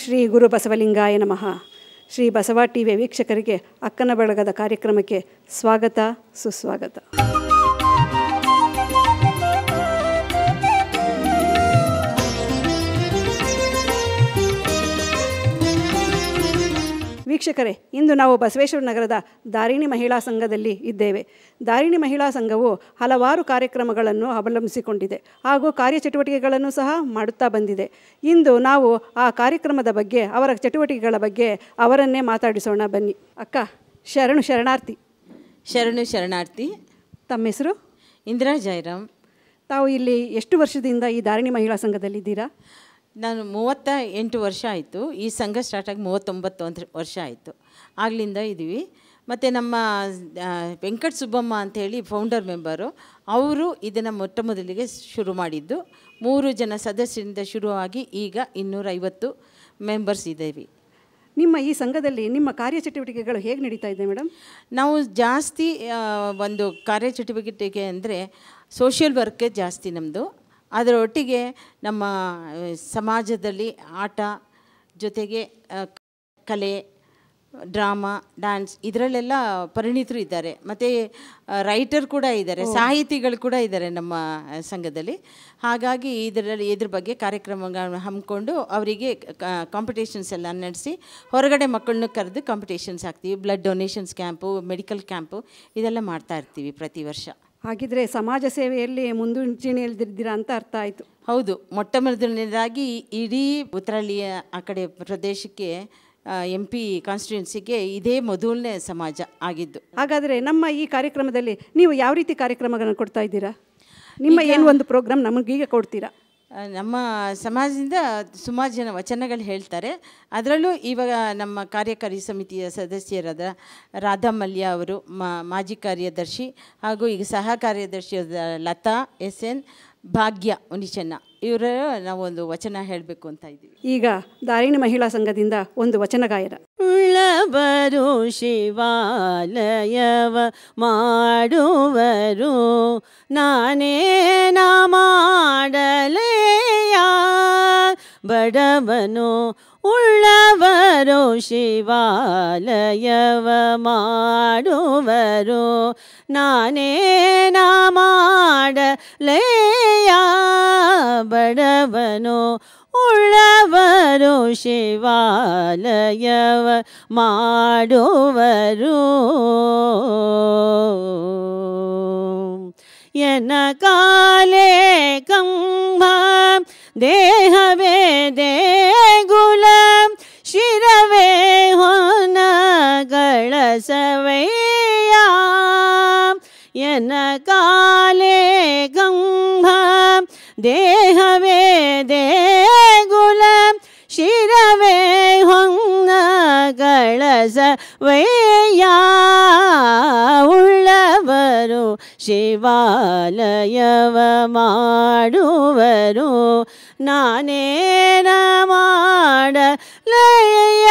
ಶ್ರೀ ಗುರು ಬಸವಲಿಂಗಾಯ ನಮಃ Shri Basava T V ವೀಕ್ಷಕರಿಗೆ ಅಕ್ಕನ ಬಳಗದ ಕಾರ್ಯಕ್ರಮಕ್ಕೆ ಸ್ವಾಗತ ಸುಸ್ವಾಗತ ವೀಕ್ಷಕರೇ ಇಂದು ನಾವು ಬಸವೇಶ್ವರ ನಗರದ ದಾರಿಣಿ ಮಹಿಳಾ ಸಂಘದಲ್ಲಿ ಇದ್ದೇವೆ ದಾರಿಣಿ ಮಹಿಳಾ ಸಂಘವು ಹಲವಾರು ಕಾರ್ಯಕ್ರಮಗಳನ್ನು ಅವಲಂಬಿಸಿಕೊಂಡಿದೆ ಹಾಗೂ ಕಾರ್ಯಚಟುವಟಿಕೆಗಳನ್ನು ಸಹ ಮಾಡುತ್ತಾ ಬಂದಿದೆ ಇಂದು ನಾವು ಆ ಕಾರ್ಯಕ್ರಮದ ಬಗ್ಗೆ ಅವರ ಚಟುವಟಿಕೆಗಳ ಬಗ್ಗೆ ಅವರನ್ನೇ ಮಾತಾಡಿಸೋಣ ಬನ್ನಿ ಅಕ್ಕ ಶರಣು ಶರಣಾರ್ಥಿ ಶರಣು ಶರಣಾರ್ಥಿ ತಮ್ಮ ಹೆಸರು ಇಂದಿರಾ ಜಯರಾಮ್ ತಾವು ಇಲ್ಲಿ ಎಷ್ಟು ವರ್ಷದಿಂದ ಈ ದಾರಿಣಿ ಮಹಿಳಾ ಸಂಘದಲ್ಲಿದ್ದೀರಾ ನಾನು ಮೂವತ್ತ ಎಂಟು ವರ್ಷ ಆಯಿತು ಈ ಸಂಘ ಸ್ಟಾರ್ಟ್ ಆಗಿ ಮೂವತ್ತೊಂಬತ್ತು ಅಂತ ವರ್ಷ ಆಯಿತು ಆಗ್ಲಿಂದ ಇದ್ದೀವಿ ಮತ್ತು ನಮ್ಮ ಆ, ವೆಂಕಟ ಸುಬ್ಬಮ್ಮ ಅಂಥೇಳಿ ಫೌಂಡರ್ ಮೆಂಬರು ಅವರು ಇದನ್ನು ಮೊಟ್ಟ ಮೊದಲಿಗೆ ಶುರು ಮಾಡಿದ್ದು ಮೂರು ಜನ ಸದಸ್ಯರಿಂದ ಶುರುವಾಗಿ ಈಗ ಇನ್ನೂರೈವತ್ತು ಮೆಂಬರ್ಸ್ ಇದ್ದೀವಿ ನಿಮ್ಮ ಈ ಸಂಘದಲ್ಲಿ ನಿಮ್ಮ ಕಾರ್ಯಚಟುವಟಿಕೆಗಳು ಹೇಗೆ ನಡೀತಾ ಇದೆ ಮೇಡಮ್ ನಾವು ಜಾಸ್ತಿ ಆ, ಒಂದು ಕಾರ್ಯಚಟುವಟಿಕೆ ಅಂದರೆ ಸೋಷಿಯಲ್ ವರ್ಕೇ ಜಾಸ್ತಿ ನಮ್ಮದು ಅದರ ಒಟ್ಟಿಗೆ ನಮ್ಮ ಆ, ಸಮಾಜದಲ್ಲಿ ಆಟ ಜೊತೆಗೆ ಆ, ಕಲೆ ಡ್ರಾಮಾ ಡ್ಯಾನ್ಸ್ ಇದರಲ್ಲೆಲ್ಲ ಪರಿಣಿತರು ಇದ್ದಾರೆ ಮತ್ತು ರೈಟರ್ ಕೂಡ ಇದ್ದಾರೆ ಸಾಹಿತಿಗಳು ಕೂಡ ಇದ್ದಾರೆ ನಮ್ಮ ಆ, ಸಂಘದಲ್ಲಿ ಹಾಗಾಗಿ ಇದರಲ್ಲಿ ಇದ್ರ ಬಗ್ಗೆ ಕಾರ್ಯಕ್ರಮಗಳನ್ನು ಹಮ್ಮಿಕೊಂಡು ಅವರಿಗೆ ಕಾಂಪಿಟೇಷನ್ಸ್ ಎಲ್ಲ ನಡೆಸಿ ಹೊರಗಡೆ ಮಕ್ಕಳನ್ನ ಕರೆದು ಕಾಂಪಿಟೇಷನ್ಸ್ ಹಾಕ್ತೀವಿ blood donations camp medical camp ಇದೆಲ್ಲ ಮಾಡ್ತಾ ಇರ್ತೀವಿ ಪ್ರತಿ ವರ್ಷ ಹಾಗಿದ್ರೆ ಸಮಾಜ ಸೇವೆಯಲ್ಲಿ ಮುಂದೂಂಚಣೆಯಲ್ಲಿದ್ದೀರಾ ಅಂತ ಅರ್ಥ ಆಯಿತು ಹೌದು ಮೊಟ್ಟ ಮೊದಲನೇದಾಗಿ ಇಡೀ ಉತ್ತರಹಳ್ಳಿಯ ಆ ಕಡೆ ಪ್ರದೇಶಕ್ಕೆ ಎಂ ಪಿ ಕಾನ್ಸ್ಟಿಟ್ಯೂನ್ಸಿಗೆ ಇದೇ ಮೊದಲನೇ ಸಮಾಜ ಆಗಿದ್ದು ಹಾಗಾದರೆ ನಮ್ಮ ಈ ಕಾರ್ಯಕ್ರಮದಲ್ಲಿ ನೀವು ಯಾವ ರೀತಿ ಕಾರ್ಯಕ್ರಮಗಳನ್ನು ಕೊಡ್ತಾ ಇದ್ದೀರಾ ನಿಮ್ಮ ಏನು ಒಂದು ಪ್ರೋಗ್ರಾಮ್ ನಮಗೀಗ ಕೊಡ್ತೀರಾ ಆ, ನಮ್ಮ ಸಮಾಜದಿಂದ ಸುಮಾರು ಜನ ವಚನಗಳು ಹೇಳ್ತಾರೆ ಅದರಲ್ಲೂ ಇವಾಗ ನಮ್ಮ ಕಾರ್ಯಕಾರಿ ಸಮಿತಿಯ ಸದಸ್ಯರಾದ ರಾಧಾ ಮಲ್ಯ ಅವರು ಮಾ- ಮಾಜಿ ಕಾರ್ಯದರ್ಶಿ ಹಾಗೂ ಈಗ ಸಹ ಕಾರ್ಯದರ್ಶಿಯಾದ ಲತಾ ಎಸ್ ಎನ್ ಭಾಗ್ಯ ಉನಿಚನ್ನ ಇವರ ನಾವು ಒಂದು ವಚನ ಹೇಳಬೇಕು ಅಂತ ಇದ್ದೀವಿ ಈಗ ದಾರಿಣಿ ಮಹಿಳಾ ಸಂಘದಿಂದ ಒಂದು ವಚನ ಗಾಯನ ಉಳ್ಳವರು ಶಿವಾಲಯವ ಮಾಡುವರು ನಾನೇನ ಮಾಡಲೆಯ ಬಡವನು ಉಳ್ಳವರು ಶಿವಾಲಯವ ಮಾಡುವರು ನಾನೇನ ಮಾಡಲೆಯ ಬಡವನು ಉಳ್ಳವರು ಶಿವಾಲಯವ ಮಾಡುವರು ಎನ ಕಾಲೇ ಕಂಬ ದೇಹವೇ ದೇಗುಲ ಶಿರವೇ ಹೊನಗಳ ಸವಯ್ಯ ಎನ ಕಾಲೇ ಕಂಬ ದೇಹವೇ ದೇಗುಲ ಶಿರವೇ ಹೊಂಗಗಳ ಸವಯ್ಯ ಉಳ್ಳವರು ಶಿವಾಲಯವ ಮಾಡುವರು ನಾನೇನ ಮಾಡಲಯ್ಯ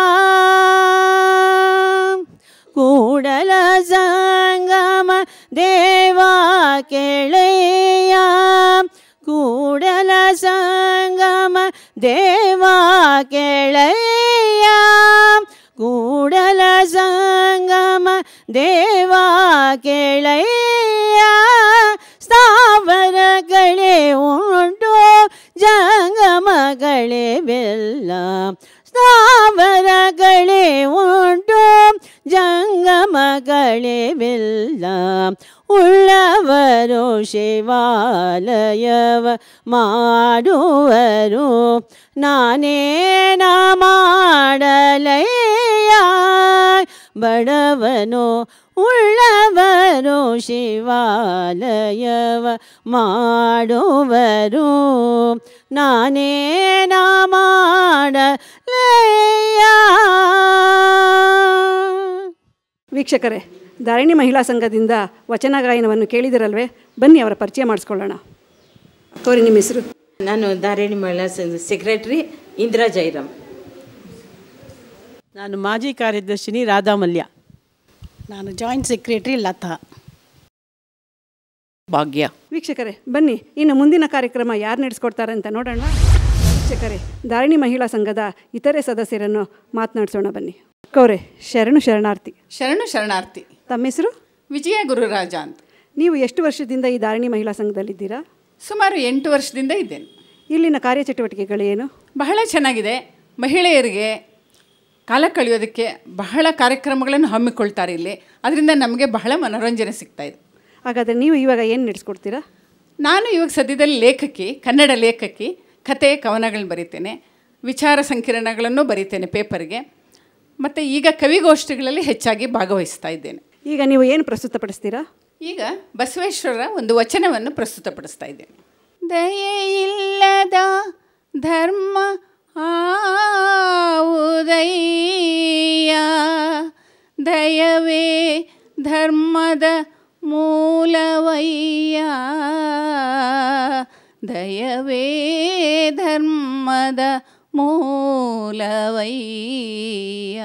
ಕೂಡಲ ಸಂಗಮ ದೇವ ಕೆಳೆಯ ಕೂಡಲ ಸಂಗಮ ದೇವ ಕೆಳೆಯ ಕೂಡಲ ಸಂಗಮ ದೇವ ಕೆಳೆಯ ಸ್ಥಾವರಗಳೇ ಉಂಟು ಜಂಗಮಗಳೇ ಬೆಲ್ಲ ಸ್ಥಾವರಗಳೇ ಉಂಟು ಜಂಗಮಗಳೇ ಬೆಲ್ಲ ಉಳ್ಳವರು ಶಿವಾಲಯವ ಮಾಡುವರು ನಾನೇನ ಮಾಡಲಯ್ಯ ಬಡವನು ಉಳ್ಳವರು ಶಿವಾಲಯವ ಮಾಡುವರು ನಾನೇನ ಮಾಡಲಯ್ಯ ವೀಕ್ಷಕರೇ ದಾರಿಣಿ ಮಹಿಳಾ ಸಂಘದಿಂದ ವಚನ ಗಾಯನವನ್ನು ಕೇಳಿದಿರಲ್ವೇ ಬನ್ನಿ ಅವರ ಪರಿಚಯ ಮಾಡಿಸ್ಕೊಳ್ಳೋಣ ತೋರಿ ನಿಮ್ಮ ಹೆಸರು ನಾನು ಧಾರಣಿ ಮಹಿಳಾ ಸೆಕ್ರೆಟ್ರಿ ಇಂದಿರಾ ಜೈರಾಮ್ ನಾನು ಮಾಜಿ ಕಾರ್ಯದರ್ಶಿನಿ ರಾಧಾಮಲ್ಯ ನಾನು ಜಾಯಿಂಟ್ ಸೆಕ್ರೆಟರಿ ಲತಾ ಭಾಗ್ಯ ವೀಕ್ಷಕರೇ ಬನ್ನಿ ಇನ್ನು ಮುಂದಿನ ಕಾರ್ಯಕ್ರಮ ಯಾರು ನಡೆಸ್ಕೊಡ್ತಾರೆ ಅಂತ ನೋಡೋಣ ವೀಕ್ಷಕರೇ ಧಾರಿಣಿ ಮಹಿಳಾ ಸಂಘದ ಇತರೆ ಸದಸ್ಯರನ್ನು ಮಾತನಾಡಿಸೋಣ ಬನ್ನಿ ಅಕ್ಕವ್ರೆ ಶರಣು ಶರಣಾರ್ಥಿ ಶರಣು ಶರಣಾರ್ಥಿ ತಮ್ಮ ಹೆಸರು ವಿಜಯ ಗುರುರಾಜ ಅಂತ ನೀವು ಎಷ್ಟು ವರ್ಷದಿಂದ ಈ ಧಾರಿಣಿ ಮಹಿಳಾ ಸಂಘದಲ್ಲಿದ್ದೀರಾ ಸುಮಾರು ಎಂಟು ವರ್ಷದಿಂದ ಇದ್ದೇನೆ ಇಲ್ಲಿನ ಕಾರ್ಯಚಟುವಟಿಕೆಗಳೇನು ಬಹಳ ಚೆನ್ನಾಗಿದೆ ಮಹಿಳೆಯರಿಗೆ ಕಾಲ ಕಳೆಯೋದಕ್ಕೆ ಬಹಳ ಕಾರ್ಯಕ್ರಮಗಳನ್ನು ಹಮ್ಮಿಕೊಳ್ತಾರೆ ಇಲ್ಲಿ ಅದರಿಂದ ನಮಗೆ ಬಹಳ ಮನೋರಂಜನೆ ಸಿಗ್ತಾ ಇದೆ ಹಾಗಾದರೆ ನೀವು ಇವಾಗ ಏನು ನಡೆಸ್ಕೊಡ್ತೀರಾ ನಾನು ಇವಾಗ ಸದ್ಯದಲ್ಲಿ ಲೇಖಕಿ ಕನ್ನಡ ಲೇಖಕಿ ಕತೆ ಕವನಗಳನ್ನ ಬರೀತೇನೆ ವಿಚಾರ ಸಂಕಿರಣಗಳನ್ನು ಬರೀತೇನೆ ಪೇಪರ್ಗೆ ಮತ್ತು ಈಗ ಕವಿಗೋಷ್ಠಿಗಳಲ್ಲಿ ಹೆಚ್ಚಾಗಿ ಭಾಗವಹಿಸ್ತಾ ಇದ್ದೇನೆ ಈಗ ನೀವು ಏನು ಪ್ರಸ್ತುತಪಡಿಸ್ತೀರಾ ಈಗ ಬಸವೇಶ್ವರರ ಒಂದು ವಚನವನ್ನು ಪ್ರಸ್ತುತಪಡಿಸ್ತಾ ಇದ್ದೇನೆ ದಯೆಯಿಲ್ಲದ ಧರ್ಮ ಆವುದಯ್ಯ ದಯವೇ ಧರ್ಮದ ಮೂಲವಯ್ಯ ದಯವೇ ಧರ್ಮದ ಮೂಲವಯ್ಯ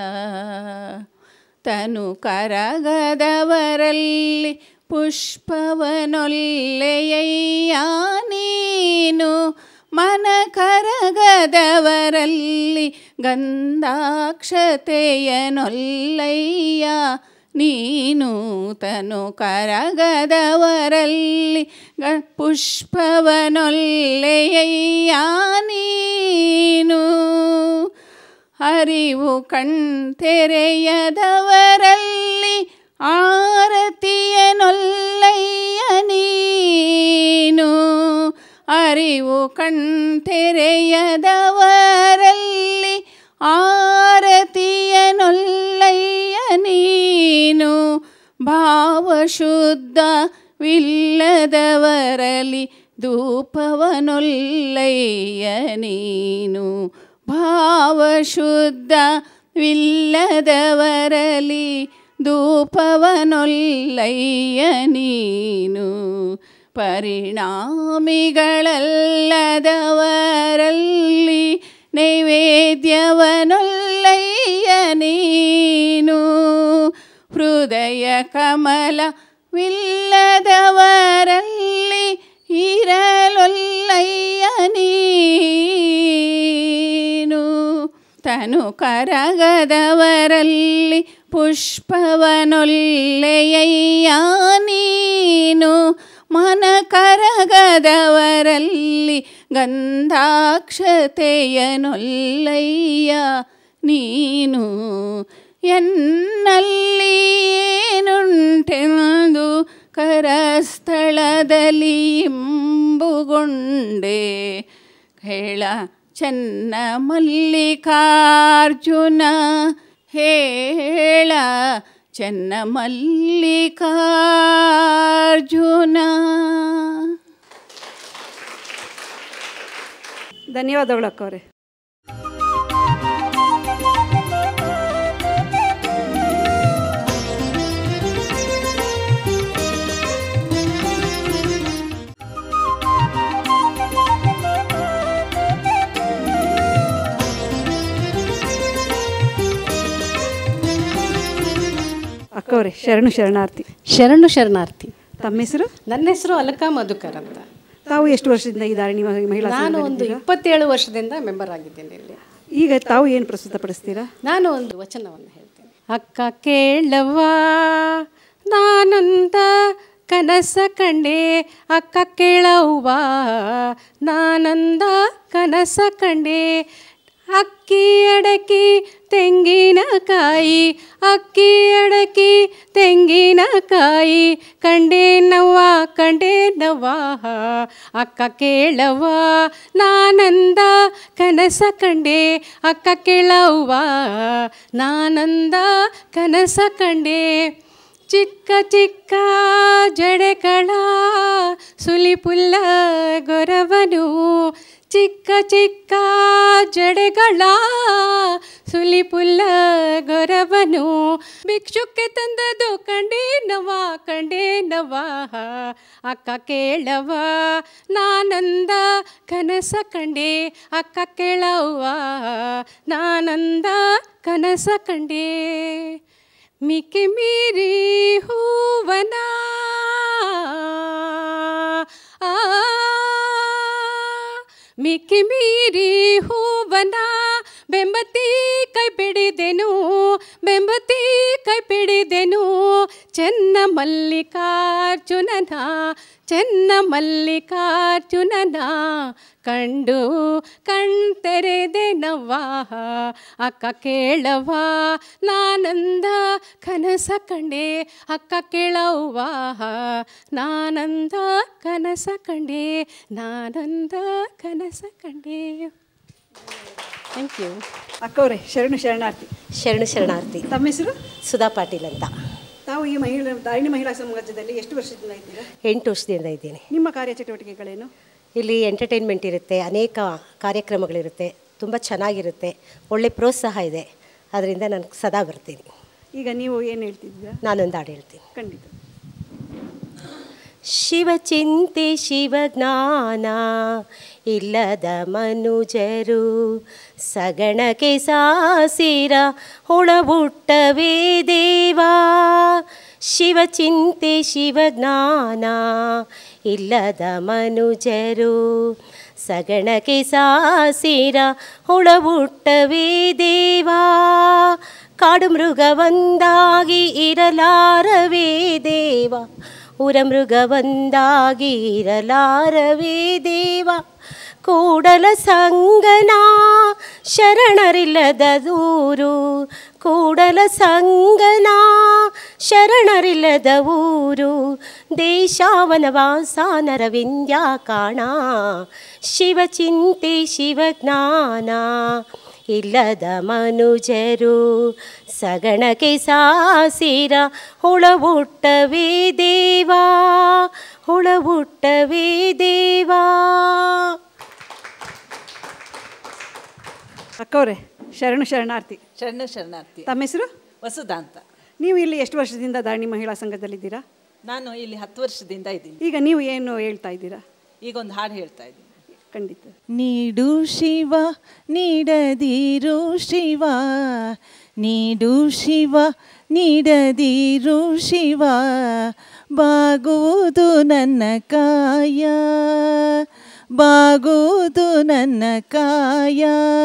ತನು ಕರಗದವರಲ್ಲಿ ಪುಷ್ಪವನೊಲ್ಲೆಯಯ್ಯ ನೀನು ಮನ ಕರಗದವರಲ್ಲಿ ಗಂಧಾಕ್ಷತೆಯನೊಲ್ಲಯ್ಯ ನೀನು ತನು ಕರಗದವರಲ್ಲಿ ಗ ಪುಷ್ಪವನೊಲ್ಲೆಯಯ್ಯ ನೀನು ಅರಿವು ಕಣ್ತೆರೆಯದವರಲ್ಲಿ ಆರತಿಯನೊಲ್ಲಯ್ಯ ನೀನು ಅರಿವು ಕಣ್ತೆರೆಯದವರಲ್ಲಿ ಆರತಿಯನೊಲ್ಲಯ್ಯ ನೀನು ಭಾವಶುದ್ಧವಿಲ್ಲದವರಲ್ಲಿ ಧೂಪವನೊಲ್ಲಯ್ಯ ನೀನು ಭಾವಶುದ್ಧವಿಲ್ಲದವರಲ್ಲಿ ಧೂಪವನೊಲ್ಲಯ್ಯ ನೀನು ಪರಿಣಾಮಿಗಳಲ್ಲದವರಲ್ಲಿ ನೈವೇದ್ಯವನೊಲ್ಲಯ್ಯ ನೀನು ಹೃದಯ ಕಮಲವಿಲ್ಲದವರಲ್ಲಿ ಇರಲೊಲ್ಲಯ್ಯ ನೀನು ತನು ಕರಗದವರಲ್ಲಿ ಪುಷ್ಪವನೊಲ್ಲೆಯಯ್ಯ ನೀನು ಮನ ಕರಗದವರಲ್ಲಿ ಗಂಧಾಕ್ಷತೆಯನೊಲ್ಲಯ್ಯ ನೀನು ಎನ್ನಲ್ಲಿ ಏನುಂಟೆಂದು ಕರಸ್ಥಳದಲ್ಲಿ ಇಂಬುಗೊಂಡೆ ಹೇಳ ಚೆನ್ನ ಮಲ್ಲಿಕಾರ್ಜುನ ಹೇಳ ಚೆನ್ನ ಮಲ್ಲಿಕಾರ್ಜುನ ಧನ್ಯವಾದಗಳು ಅಕ್ಕವ್ರೆ ಅಕ್ಕವ್ರೆ ಶರಣು ಶರಣಾರ್ಥಿ ಶರಣು ಶರಣಾರ್ಥಿ ತಮ್ಮ ಹೆಸರು ನನ್ನ ಹೆಸರು ಅಲಕಾ ಮಧುಕರ್ ಅಂತ ತಾವು ಎಷ್ಟು ವರ್ಷದಿಂದ ಈ ಧಾರಿಣಿ ಮಹಿ- ಮಹಿಳಾ ನಾನು ಒಂದು ಸಂಘದಲ್ಲಿದ್ದೀರಾ? ಇಪ್ಪತ್ತೇಳು ವರ್ಷದಿಂದ ಮೆಂಬರ್ ಆಗಿದ್ದೇನೆ ಇಲ್ಲಿ ಈಗ ತಾವು ಏನು ಪ್ರಸ್ತುತಪಡಿಸ್ತೀರಾ ನಾನು ಒಂದು ವಚನವನ್ನು ಹೇಳ್ತೇನೆ ಅಕ್ಕ ಕೇಳವ್ವ ನಾನಂದ ಕನಸ ಕಂಡೆ ಅಕ್ಕ ಕೇಳವ್ವ ನಾನಂದ ಕನಸ ಕಂಡೆ ಅಕ್ಕಿ ಅಡಕಿ ತೆಂಗಿನಕಾಯಿ ಅಕ್ಕಿ ಅಡಕಿ ತೆಂಗಿನಕಾಯಿ ಕಂಡೇನವ್ವ ಕಂಡೇನವ್ವ ಅಕ್ಕ ಕೇಳವ್ವ ನಾನಂದ ಕನಸ ಕಂಡೆ ಅಕ್ಕ ಕೇಳವ್ವ ನಾನಂದ ಕನಸ ಕಂಡೆ ಚಿಕ್ಕ ಚಿಕ್ಕ ಜಡೆಗಳ ಸುಲಿಪುಲ್ಲ ಗೊರವನು ಚಿಕ್ಕ ಚಿಕ್ಕ ಜಡೆಗಳ ಸುಲಿಪುಲ್ಲ ಗೊರವನು ಭಿಕ್ಷುಕ್ಕೆ ತಂದದು ಕಂಡೇನವ ಕಂಡೇನವ ಅಕ್ಕ ಕೇಳವ ನಾನಂದ ಕನಸ ಕಂಡೆ ಅಕ್ಕ ಕೇಳವ್ವ ನಾನಂದ ಕನಸ ಕಂಡೆ ಮಿಕ್ಕಿ ಮೀರಿ ಹೂವನ ಆ ಮಿಕ್ಕಿ ಮೀರಿ ಹೂವನ ಬೆಂಬತ್ತಿ ಕೈ ಪಿಡಿದೆನು ಬೆಂಬತ್ತಿ ಕೈ ಪಿಡಿದೆನು ಚೆನ್ನ ಮಲ್ಲಿಕಾರ್ಜುನನ ಚೆನ್ನ ಮಲ್ಲಿಕಾರ್ಜುನನ ಕಂಡು ಕಣ್ತೆರೆದೆನವ್ವ ಅಕ್ಕ ಕೇಳವ್ವ ನಾನಂದ ಕನಸ ಕಂಡೆ ಅಕ್ಕ ಕೇಳವ್ವ ನಾನಂದ ಕನಸ ಕಂಡೆ ನಾನಂದ ಕನಸ ಕಂಡೆ ಥ್ಯಾಂಕ್ ಯು ಅಕ್ಕವ್ರೆ ಶರಣು ಶರಣಾರ್ಥಿ ಶರಣು ಶರಣಾರ್ಥಿ ತಮ್ಮ ಹೆಸರು ಸುಧಾ ಪಾಟೀಲ್ ಅಂತ ತಾವು ಈ ಮಹಿಳಾ ದಾರಿಣಿ ಮಹಿಳಾ ಸಮಾಜದಲ್ಲಿ ಎಷ್ಟು ವರ್ಷದಿಂದ ಇದ್ದೀರಾ ಎಂಟು ವರ್ಷದಿಂದ ಇದ್ದೀನಿ ನಿಮ್ಮ ಕಾರ್ಯಚಟುವಟಿಕೆಗಳೇನು ಇಲ್ಲಿ ಎಂಟರ್ಟೈನ್ಮೆಂಟ್ ಇರುತ್ತೆ ಅನೇಕ ಕಾರ್ಯಕ್ರಮಗಳಿರುತ್ತೆ ತುಂಬ ಚೆನ್ನಾಗಿರುತ್ತೆ ಒಳ್ಳೆ ಪ್ರೋತ್ಸಾಹ ಇದೆ ಅದರಿಂದ ನಾನು ಸದಾ ಬರ್ತೀನಿ ಈಗ ನೀವು ಏನು ಹೇಳ್ತಿದ್ದೀರಾ ನಾನೊಂದು ಹಾಡು ಹೇಳ್ತೀನಿ ಖಂಡಿತ ಶಿವಚಿಂತೆ ಶಿವಜ್ಞಾನ ಇಲ್ಲದ ಮನುಜರು ಸಗಣಕ್ಕೆ ಸಾಸಿರ ಹುಳಬುಟ್ಟವೇ ದೇವಾ ಶಿವಚಿಂತೆ ಶಿವಜ್ಞಾನ ಇಲ್ಲದ ಮನುಜರು ಸಗಣಕ್ಕೆ ಸಾಸಿರ ಹುಳಬುಟ್ಟವೇ ದೇವಾ ಕಾಡು ಮೃಗವೊಂದಾಗಿ ಇರಲಾರವೇ ದೇವ ಉರ ಮೃಗವೊಂದಾಗಿ ಇರಲಾರವೇ ದೇವ ಕೂಡಲ ಸಂಗನ ಶರಣರಿಲ್ಲದ ದೂರು ಕೂಡಲ ಸಂಗನ ಶರಣರಿಲ್ಲದ ಊರು ದೇಶಾವನವಾಸ ನರವಿಂದ್ಯ ಕಾಣ ಶಿವಚಿಂತೆ ಶಿವಜ್ಞಾನ ಇಲ್ಲದ ಮನುಜರು ಸಗಣಕ್ಕೆ ಸಾಸಿರ ಹುಳಬುಟ್ಟವೇ ದೇವಾ ಹುಳಬುಟ್ಟವೇ ದೇವಾ ಅಕ್ಕವ್ರೆ ಶರಣು ಶರಣಾರ್ಥಿ ಶರಣ ಶರಣಾರ್ಥಿ ತಮ್ಮ ಹೆಸರು ವಸುಧಾ ಅಂತ ನೀವು ಇಲ್ಲಿ ಎಷ್ಟು ವರ್ಷದಿಂದ ದಾರಿಣಿ ಮಹಿಳಾ ಸಂಘದಲ್ಲಿದ್ದೀರಾ ನಾನು ಇಲ್ಲಿ ಹತ್ತು ವರ್ಷದಿಂದ ಇದ್ದೀನಿ ಈಗ ನೀವು ಏನು ಹೇಳ್ತಾ ಇದ್ದೀರಾ ಈಗ ಒಂದು ಹಾಡು ಹೇಳ್ತಾ ಇದ್ದೀನಿ ಖಂಡಿತ ನೀಡು ಶಿವ ನೀಡದಿರು ಶಿವ ನೀಡು ಶಿವ ನೀಡದಿರು ಶಿವ ಬಾಗುವುದು ನನ್ನ ಕಾಯ ಬಾಗುವುದು ನನ್ನ ಕಾಯ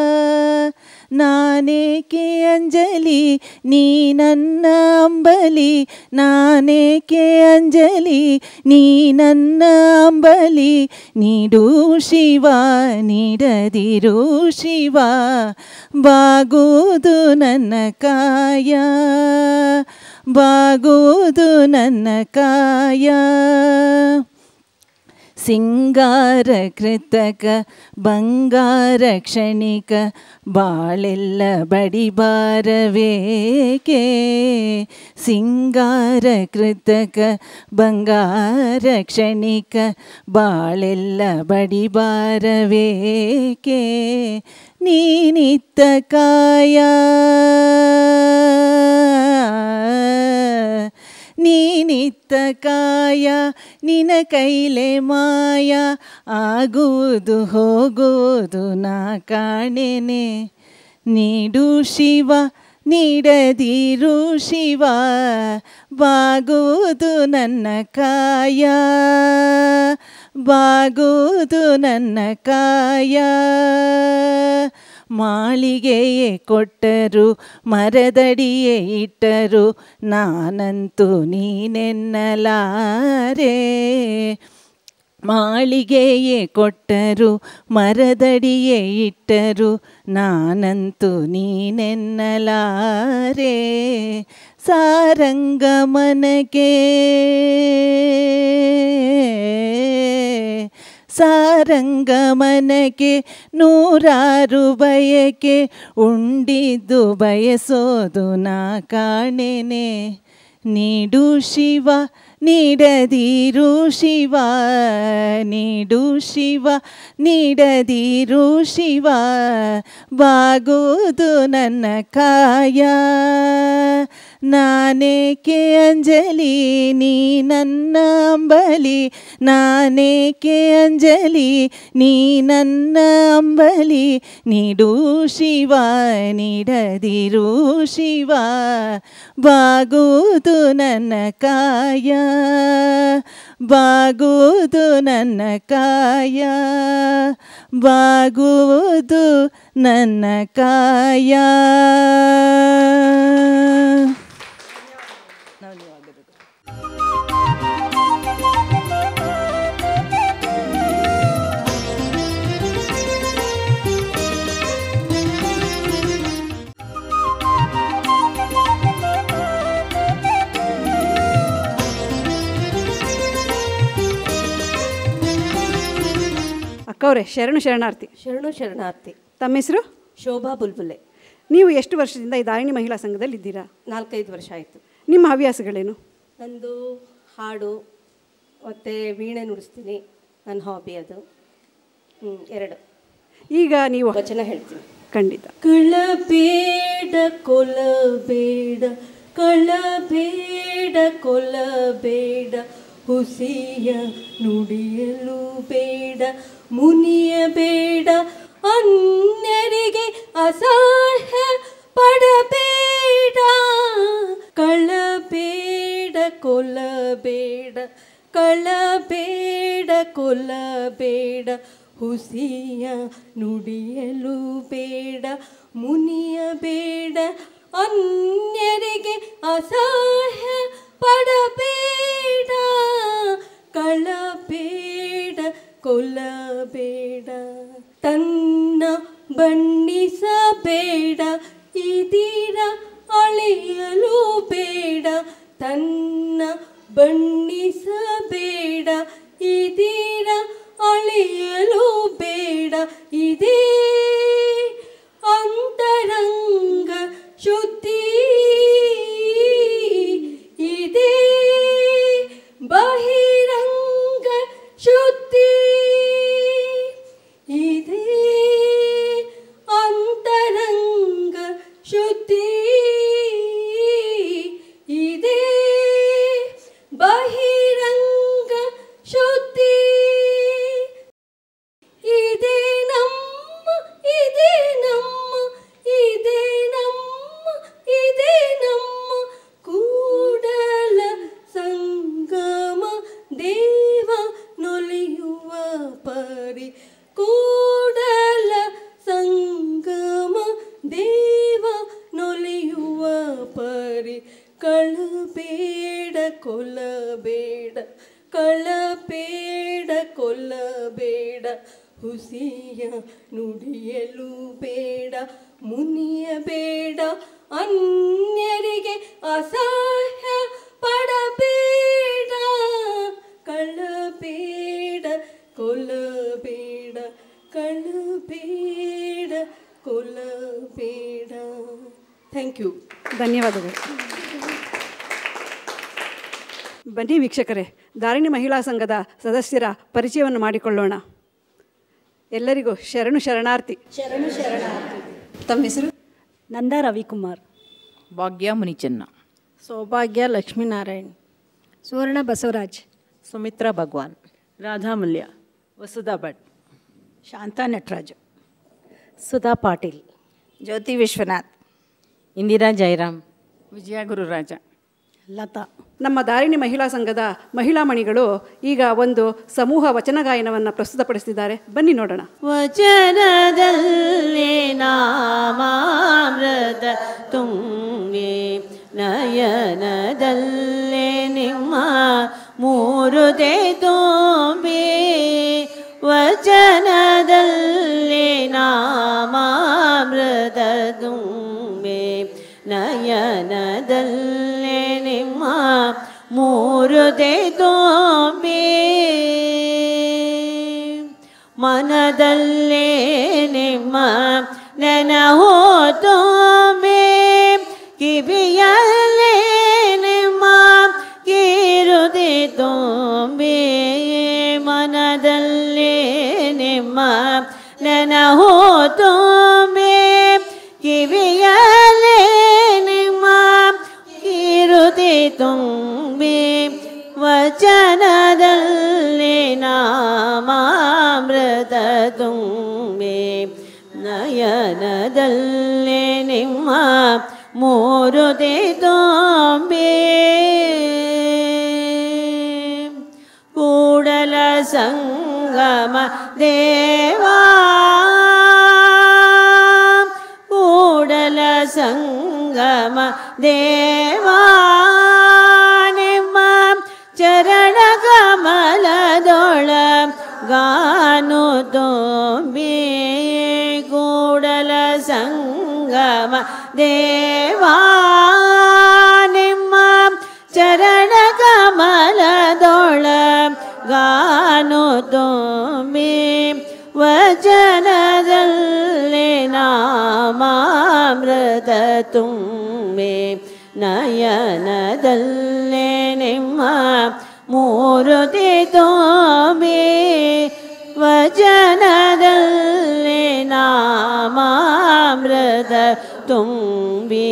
ನಾನೇಕೆ ಅಂಜಲಿ ನೀ ನನ್ನ ಅಂಬಲಿ ನಾನೇಕೆ ಅಂಜಲಿ ನೀ ನನ್ನ ಅಂಬಲಿ ನೀಡು ಶಿವ ನೀಡದಿರು ಶಿವ ಬಾಗುವುದು ನನ್ನ ಕಾಯ ಬಾಗುವುದು ನನ್ನ ಕಾಯ ಸಿಂಗಾರ ಕೃತಕ ಬಂಗಾರ ಕ್ಷಣಿಕ ಬಾಳೆಲ್ಲ ಬಡಿಬಾರವೇಕೆ ಸಿಂಗಾರ ಕೃತಕ ಬಂಗಾರ ಕ್ಷಣಿಕ ಬಾಳೆಲ್ಲ ಬಡಿಬಾರವೇಕೆ ನೀನಿತ್ತ ಕಾಯ ನೀನಿತ್ತ ಕಾಯ ನಿನ ಕೈಲೆ ಮಾಯ ಆಗುವುದು ಹೋಗುವುದು ನಾ ಕಾಣೆನೆ ನೀಡು ಶಿವ ನೀಡದಿರು ಶಿವ ಬಾಗುವುದು ನನ್ನ ಕಾಯ ಬಾಗುವುದು ನನ್ನ ಕಾಯ ಮಾಳಿಗೆಯೇ ಕೊಟ್ಟರು ಮರದಡಿಯೇ ಇಟ್ಟರು ನಾನಂತೂ ನೀನೆನ್ನಲಾರೆ ಮಾಳಿಗೆಯೇ ಕೊಟ್ಟರು ಮರದಡಿಯೇ ಇಟ್ಟರು ನಾನಂತೂ ನೀನೆನ್ನಲಾರೆ ಸಾರಂಗಮನಗೆ ಸಾರಂಗಮನಕ್ಕೆ ನೂರಾರು ಬಯಕೆ ಉಂಡಿದ್ದು ಬಯಸೋದು ನಾ ಕಾಣೆನೆ ನೀಡು ಶಿವ ನೀಡದಿರು ಶಿವ ನೀಡು ಶಿವ ನೀಡದಿರು ಶಿವ ಬಾಗುವುದು ನನ್ನ ಕಾಯ ನಾನೇಕೆ ಅಂಜಲಿ ನೀ ನನ್ನ ಅಂಬಲಿ ನಾನೇಕೆ ಅಂಜಲಿ ನೀ ನನ್ನ ಅಂಬಲಿ ನೀಡು ಶಿವ ನೀಡದಿರು ಶಿವ ಬಾಗುವುದು ನನ್ನ ಕಾಯ ಬಾಗುವುದು ನನ್ನ ಕಾಯ ಬಾಗುವುದು ನನ್ನ ಕಾಯ ಅಕ್ಕವ್ರೆ ಶರಣು ಶರಣಾರ್ಥಿ ಶರಣು ಶರಣಾರ್ಥಿ ತಮ್ಮ ಹೆಸರು ಶೋಭಾ ಬುಲ್ಬುಲೆ ನೀವು ಎಷ್ಟು ವರ್ಷದಿಂದ ಈ ದಾರಿಣಿ ಮಹಿಳಾ ಸಂಘದಲ್ಲಿ ಇದ್ದೀರಾ ನಾಲ್ಕೈದು ವರ್ಷ ಆಯಿತು ನಿಮ್ಮ ಹವ್ಯಾಸಗಳೇನು ನಂದು ಹಾಡು ಮತ್ತು ವೀಣೆ ನುಡಿಸ್ತೀನಿ ನನ್ನ ಹಾಬಿ ಅದು ಹ್ಮ್, ಎರಡು ಈಗ ನೀವು ವಚನ ಹೇಳ್ತೀನಿ ಖಂಡಿತ ಕಳಬೇಡ ಕೊಲಬೇಡ ಕಳಬೇಡ ಕೊಲಬೇಡ ಹುಸಿಯ ನುಡಿಯಲು ಬೇಡ ಮುನಿಯಬೇಡ ಅನ್ಯರಿಗೆ ಅಸಹ್ಯ ಪಡಬೇಡ ಕಳಬೇಡ ಕೊಲಬೇಡ ಕಳಬೇಡ ಕೊಲಬೇಡ ಹುಸಿಯ ನುಡಿಯಲು ಬೇಡ ಮುನಿಯ ಬೇಡ ಅನ್ಯರಿಗೆ ಅಸಹ್ಯ ಪಡಬೇಡ ಕಳಬೇಡ ಕೊಲ್ಲಬೇಡ ತನ್ನ ಬಣ್ಣಿಸಬೇಡ ಇದೀರ ಅಳೆಯಲು ಬೇಡ ತನ್ನ ಬಣ್ಣಿಸಬೇಡ ಇದೀರ ಅಳೆಯಲು ಬೇಡ ಇದೇ ಅಂತರಂಗ ಶುದ್ಧಿ ಇದೇ ಬಹಿರಂಗ ಶುದ್ಧಿ ಇದೇ ಅಂತರಂಗ ಶುದ್ಧಿ ಇದೇ ಬಹಿರಂಗ ಶುದ್ಧಿ ಇದೇ ನಮ್ಮ ಇದೇ ನಮ್ಮ ಇದೇ ನಮ್ಮ ಇದೇ ನಮ್ಮ ಕೂಡಲ ಸಂಗಮ ದೇವ ನೊಲಿಯುವ ಪರಿ ಕೂಡಲ ಸಂಗಮ ದೇವ ನೊಲಿಯುವ ಪರಿ ಕಳಬೇಡ ಕೊಲ್ಲಬೇಡ ಕಳಬೇಡ ಕೊಲ್ಲಬೇಡ ಹುಸಿಯ ನುಡಿಯಲು ಬೇಡ ಮುನಿಯಬೇಡ ಅನ್ಯರಿಗೆ ಅಸಹ್ಯ ಪಡಬೇಡ ಕಳ್ಳಬೇಡ ಕೊಲ್ಲಬೇಡ ಕಳ್ಳಬೇಡ ಕೊಲ್ಲಬೇಡ ಥ್ಯಾಂಕ್ ಯು ಧನ್ಯವಾದಗಳು ಬನ್ನಿ ವೀಕ್ಷಕರೇ ದಾರಿಣಿ ಮಹಿಳಾ ಸಂಘದ ಸದಸ್ಯರ ಪರಿಚಯವನ್ನು ಮಾಡಿಕೊಳ್ಳೋಣ ಎಲ್ಲರಿಗೂ ಶರಣು ಶರಣಾರ್ಥಿ ಶರಣು ಶರಣಾರ್ಥಿ ತಮ್ಮ ಹೆಸರು ನಂದ ರವಿಕುಮಾರ್ ಭಾಗ್ಯ ಮುನಿಚನ್ನ ಸೌಭಾಗ್ಯ ಲಕ್ಷ್ಮೀನಾರಾಯಣ್ ಸುವರ್ಣ ಬಸವರಾಜ್ ಸುಮಿತ್ರಾ ಭಗವಾನ್ ರಾಧಾಮೂಲ್ಯ ವಸುಧಾ ಭಟ್ ಶಾಂತಾ ನಟರಾಜ್ ಸುಧಾ ಪಾಟೀಲ್ ಜ್ಯೋತಿ ವಿಶ್ವನಾಥ್ ಇಂದಿರಾ ಜಯರಾಮ್ ವಿಜಯ ಗುರುರಾಜ ಲತಾ ನಮ್ಮ ದಾರಿಣಿ ಮಹಿಳಾ ಸಂಘದ ಮಹಿಳಾ ಮಣಿಗಳು ಈಗ ಒಂದು ಸಮೂಹ ವಚನ ಗಾಯನವನ್ನು ಪ್ರಸ್ತುತಪಡಿಸ್ತಿದ್ದಾರೆ ಬನ್ನಿ ನೋಡೋಣ ವಚನದಲ್ಲಿ ನಾಮಾಮೃತ ತುಂಬಿ ನಯನದಲ್ಲೇ ನಿಮ್ಮ ಮೂರುತೆ ತುಂಬಿ ವಚನದಲ್ಲಿ ನಾಮಾಮೃತ ತುಂಬಿ ನಯನದಲ್ಲೇ ನಿಮ್ಮ ಮೂರುತೆ ತುಂಬಿ ಮನದಲ್ಲೇ ನಿಮ್ಮ ನೆನಹೋ ತುಂಬಿ ಕಿವಿಯಲ್ಲೇ ನಿಮ್ಮ ಕಿರುದಿ ತುಂಬಿ ಮನದಲ್ಲೇ ನಿಮ್ಮ ನೆನಹೋ ತುಂಬಿ ಕಿವಿಯಲ್ಲೇ ನಿಮ್ಮ ಕಿರುದಿ ತುಂಬಿ ವಚನದಲ್ಲಿ ನಾಮಾಮೃತ ತುಂಬಿ ನಯನದಲ್ಲಿ ನಿಮ್ಮ ಮೂರುತಿ ತುಂಬಿ ಸಂಗಮ ದೇವಾ ಕೂಡಲ ಸಂಗಮ ದೇವಾ ನಿಮ್ಮ ಚರಣ ಕಮಲದೊಳ ಗಾನು ತುಂಬಿ ಕೂಡಲ ಸಂಗಮ ದೇವಾ ನಿಮ್ಮ ಚರಣ ಕಮಲದೊಳ ಗಾನು ತುಂಬಿ ವಚನದಲ್ಲಿ ನಾಮಾಮೃತ ತುಂಬಿ ನಯನದಲ್ಲೇ ನಿಮ್ಮ ಮೂರುತಿ ತುಂಬಿ ವಚನದಲ್ಲಿ ನಾಮಾಮೃತ ತುಂಬಿ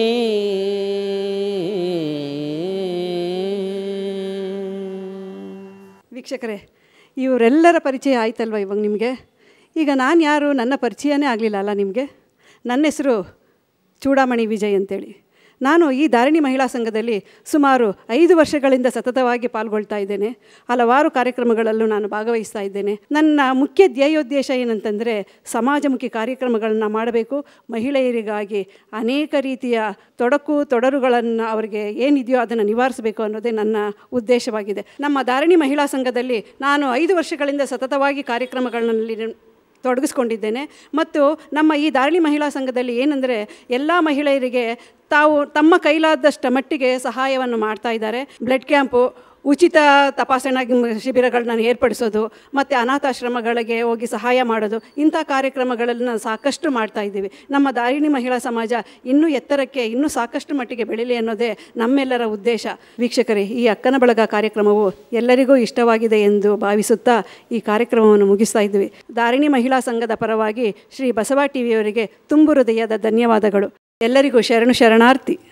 ವೀಕ್ಷಕರೇ ಇವರೆಲ್ಲರ ಪರಿಚಯ ಆಯ್ತಲ್ವ ಇವಾಗ ನಿಮಗೆ ಈಗ ನಾನು ಯಾರು ನನ್ನ ಪರಿಚಯನೇ ಆಗಲಿಲ್ಲ ಅಲ್ಲ ನಿಮಗೆ ನನ್ನ ಹೆಸರು ಚೂಡಾಮಣಿ ವಿಜಯ್ ಅಂತೇಳಿ ನಾನು ಈ ಧಾರಿಣಿ ಮಹಿಳಾ ಸಂಘದಲ್ಲಿ ಸುಮಾರು ಐದು ವರ್ಷಗಳಿಂದ ಸತತವಾಗಿ ಪಾಲ್ಗೊಳ್ತಾ ಇದ್ದೇನೆ ಹಲವಾರು ಕಾರ್ಯಕ್ರಮಗಳಲ್ಲೂ ನಾನು ಭಾಗವಹಿಸ್ತಾ ಇದ್ದೇನೆ ನನ್ನ ಮುಖ್ಯ ಧ್ಯೇಯೋದ್ದೇಶ ಏನಂತಂದರೆ ಸಮಾಜಮುಖಿ ಕಾರ್ಯಕ್ರಮಗಳನ್ನು ಮಾಡಬೇಕು ಮಹಿಳೆಯರಿಗಾಗಿ ಅನೇಕ ರೀತಿಯ ತೊಡಕು ತೊಡರುಗಳನ್ನು ಅವರಿಗೆ ಏನಿದೆಯೋ ಅದನ್ನು ನಿವಾರಿಸಬೇಕು ಅನ್ನೋದೇ ನನ್ನ ಉದ್ದೇಶವಾಗಿದೆ ನಮ್ಮ ಧಾರಿಣಿ ಮಹಿಳಾ ಸಂಘದಲ್ಲಿ ನಾನು ಐದು ವರ್ಷಗಳಿಂದ ಸತತವಾಗಿ ಕಾರ್ಯಕ್ರಮಗಳಲ್ಲಿ ತೊಡಗಿಸ್ಕೊಂಡಿದ್ದೇನೆ ಮತ್ತು ನಮ್ಮ ಈ ಧಾರಣಿ ಮಹಿಳಾ ಸಂಘದಲ್ಲಿ ಏನಂದರೆ ಎಲ್ಲ ಮಹಿಳೆಯರಿಗೆ ತಾವು ತಮ್ಮ ಕೈಲಾದಷ್ಟು ಮಟ್ಟಿಗೆ ಸಹಾಯವನ್ನು ಮಾಡ್ತಾ ಇದ್ದಾರೆ ಬ್ಲಡ್ ಕ್ಯಾಂಪು ಉಚಿತ ತಪಾಸಣಾ ಶಿಬಿರಗಳನ್ನ ಏರ್ಪಡಿಸೋದು ಮತ್ತು ಅನಾಥಾಶ್ರಮಗಳಿಗೆ ಹೋಗಿ ಸಹಾಯ ಮಾಡೋದು ಇಂಥ ಕಾರ್ಯಕ್ರಮಗಳನ್ನು ಸಾಕಷ್ಟು ಮಾಡ್ತಾ ಇದ್ದೀವಿ ನಮ್ಮ ದಾರಿಣಿ ಮಹಿಳಾ ಸಮಾಜ ಇನ್ನೂ ಎತ್ತರಕ್ಕೆ ಇನ್ನೂ ಸಾಕಷ್ಟು ಮಟ್ಟಿಗೆ ಬೆಳೀಲಿ ಅನ್ನೋದೇ ನಮ್ಮೆಲ್ಲರ ಉದ್ದೇಶ ವೀಕ್ಷಕರೇ ಈ ಅಕ್ಕನ ಬಳಗ ಕಾರ್ಯಕ್ರಮವು ಎಲ್ಲರಿಗೂ ಇಷ್ಟವಾಗಿದೆ ಎಂದು ಭಾವಿಸುತ್ತಾ ಈ ಕಾರ್ಯಕ್ರಮವನ್ನು ಮುಗಿಸ್ತಾ ಇದ್ವಿ ದಾರಿಣಿ ಮಹಿಳಾ ಸಂಘದ ಪರವಾಗಿ ಶ್ರೀ ಬಸವ ಟಿವಿಯವರಿಗೆ ತುಂಬು ಹೃದಯದ ಧನ್ಯವಾದಗಳು ಎಲ್ಲರಿಗೂ ಶರಣು ಶರಣಾರ್ಥಿ